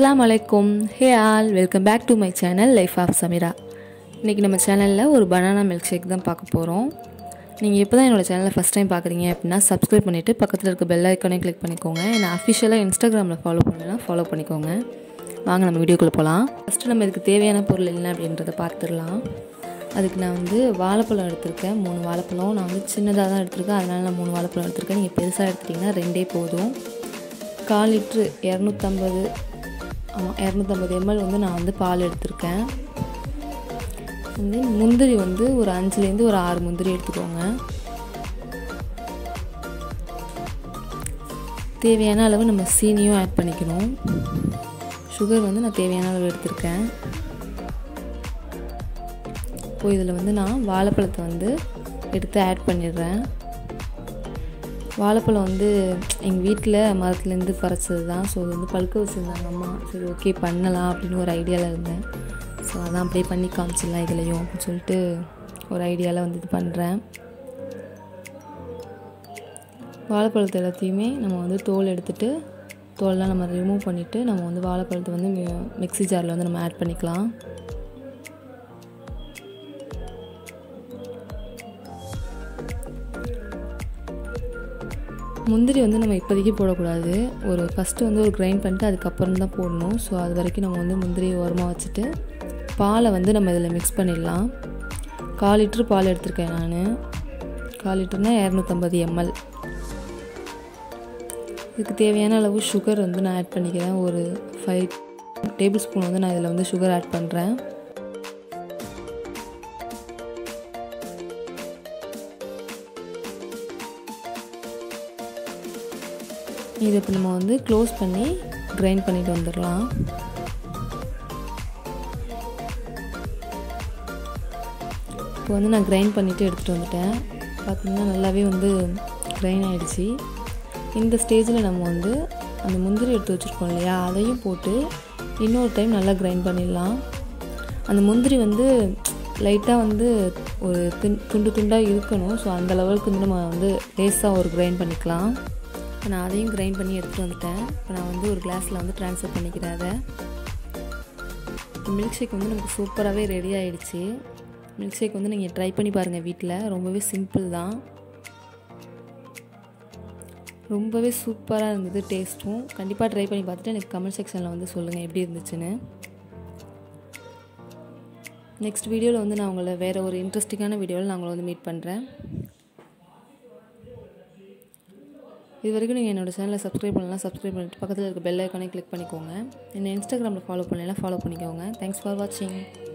அஸ்ஸலாமு அலைக்கும் hey all welcome back to my channel life of Sameera இன்றைக்கி நம்ம சேனலில் ஒரு பனானா மில்க் ஷேக் தான் பார்க்க போகிறோம் நீங்கள் இப்போ தான் என்னோடய சேனலை ஃபஸ்ட் டைம் பார்க்குறீங்க அப்படின்னா சப்ஸ்கிரைப் பண்ணிவிட்டு பக்கத்தில் இருக்க பெல் ஐக்கானே கிளிக் பண்ணிக்கோங்க என்னை அஃபிஷியலாக இன்ஸ்டாகிராமில் ஃபாலோ பண்ணலாம் ஃபாலோ பண்ணிக்கோங்க வாங்க நம்ம வீடியோக்குள்ளே போகலாம் ஃபஸ்ட்டு நம்ம இதுக்கு தேவையான பொருள் என்ன அப்படின்றத பார்த்துடலாம் அதுக்கு நான் வந்து வாழைப்பழம் எடுத்திருக்கேன் மூணு வாழைப்பழம் நான் வந்து சின்னதாக தான் எடுத்திருக்கேன் அதனால் நான் மூணு வாழைப்பழம் எடுத்திருக்கேன் நீங்கள் பெருசாக எடுத்துட்டிங்கன்னா ரெண்டே போதும் கால் லிட்ரு இரநூத்தம்பது ஆமாம் இரநூத்தம்பது எம்எல் வந்து நான் வந்து பால் எடுத்திருக்கேன் வந்து முந்திரி வந்து ஒரு அஞ்சுலேருந்து ஒரு ஆறு முந்திரி எடுத்துக்கோங்க தேவையான அளவு நம்ம சீனியும் ஆட் பண்ணிக்கணும் சுகர் வந்து நான் தேவையான அளவு எடுத்திருக்கேன் இப்போ இதில் வந்து நான் வாழைப்பழத்தை வந்து எடுத்து ஆட் பண்ணிடுறேன் வாழைப்பழம் வந்து எங்கள் வீட்டில் மரத்துலேருந்து பறிச்சது தான் ஸோ அது வந்து பழுக்க வச்சுருந்தாங்க அம்மா சரி ஓகே பண்ணலாம் அப்படின்னு ஒரு ஐடியாவில் இருந்தேன் ஸோ அதான் அப்படியே பண்ணி காமிச்சிடலாம் இதுலேயும் அப்படின்னு சொல்லிட்டு ஒரு ஐடியாவில் வந்து இது பண்ணுறேன் வாழைப்பழத்தை எல்லாத்தையுமே நம்ம வந்து தோல் எடுத்துகிட்டு தோல்லாம் நம்ம ரிமூவ் பண்ணிவிட்டு நம்ம வந்து வாழைப்பழத்தை வந்து மிக்ஸி ஜாரில் வந்து நம்ம ஆட் பண்ணிக்கலாம் முந்திரி வந்து நம்ம இப்போதைக்கு போடக்கூடாது ஒரு ஃபஸ்ட்டு வந்து ஒரு கிரைண்ட் பண்ணிட்டு அதுக்கப்புறம் தான் போடணும் ஸோ அது வரைக்கும் நம்ம வந்து முந்திரியை ஓரமாக வச்சுட்டு பாலை வந்து நம்ம இதில் மிக்ஸ் பண்ணிடலாம் கால் லிட்ரு பால் எடுத்திருக்கேன் நான் கால் லிட்டர்னால் இரநூத்தம்பது எம்எல் இதுக்கு தேவையான அளவு சுகர் வந்து நான் ஆட் பண்ணிக்கிறேன் ஒரு ஃபைவ் டேபிள் ஸ்பூன் வந்து நான் இதில் வந்து சுகர் ஆட் பண்ணுறேன் இதை இப்போ நம்ம வந்து க்ளோஸ் பண்ணி கிரைண்ட் பண்ணிட்டு வந்துடலாம் இப்போ வந்து நான் கிரைண்ட் பண்ணிவிட்டு எடுத்துகிட்டு வந்துட்டேன் பார்த்திங்கன்னா நல்லாவே வந்து கிரைண்ட் ஆகிடுச்சி இந்த ஸ்டேஜில் நம்ம வந்து அந்த முந்திரி எடுத்து வச்சுருக்கோம் இல்லையா அதையும் போட்டு இன்னொரு டைம் நல்லா கிரைண்ட் பண்ணிடலாம் அந்த முந்திரி வந்து லைட்டாக வந்து ஒரு தின் துண்டு துண்டாக இருக்கணும் ஸோ அந்த லெவலுக்கு வந்து நம்ம வந்து லேஸாக ஒரு கிரைண்ட் பண்ணிக்கலாம் இப்போ நான் அதையும் கிரைண்ட் பண்ணி எடுத்துகிட்டு வந்துட்டேன் இப்போ நான் வந்து ஒரு கிளாஸில் வந்து ட்ரான்ஸ்ஃபர் பண்ணிக்கிறேன் அதை மில்க் ஷேக் வந்து நமக்கு சூப்பராகவே ரெடி ஆகிடுச்சு மில்க் ஷேக் வந்து நீங்கள் ட்ரை பண்ணி பாருங்கள் வீட்டில் ரொம்பவே சிம்பிள் தான் ரொம்பவே சூப்பராக இருந்தது டேஸ்ட்டும் கண்டிப்பாக ட்ரை பண்ணி பார்த்துட்டு எனக்கு கமெண்ட் செக்ஷனில் வந்து சொல்லுங்கள் எப்படி இருந்துச்சுன்னு நெக்ஸ்ட் வீடியோவில் வந்து நான் உங்களை வேறு ஒரு இன்ட்ரெஸ்டிங்கான வீடியோவில் நான் உங்களை வந்து மீட் பண்ணுறேன் இது வரைக்கும் நீங்கள் என்னோடய சேனலை சப்ஸ்கிரைப் பண்ணலாம் சப்ஸ்கிரைப் பண்ணிட்டு பக்கத்தில் இருக்க பெல் ஐக்கானே கிளிக் பண்ணிக்கோங்க என்னை இன்ஸ்டாகிராமில் ஃபாலோ பண்ணலாம் ஃபாலோ பண்ணிக்கோங்க தேங்க்ஸ் ஃபார் வாட்சிங்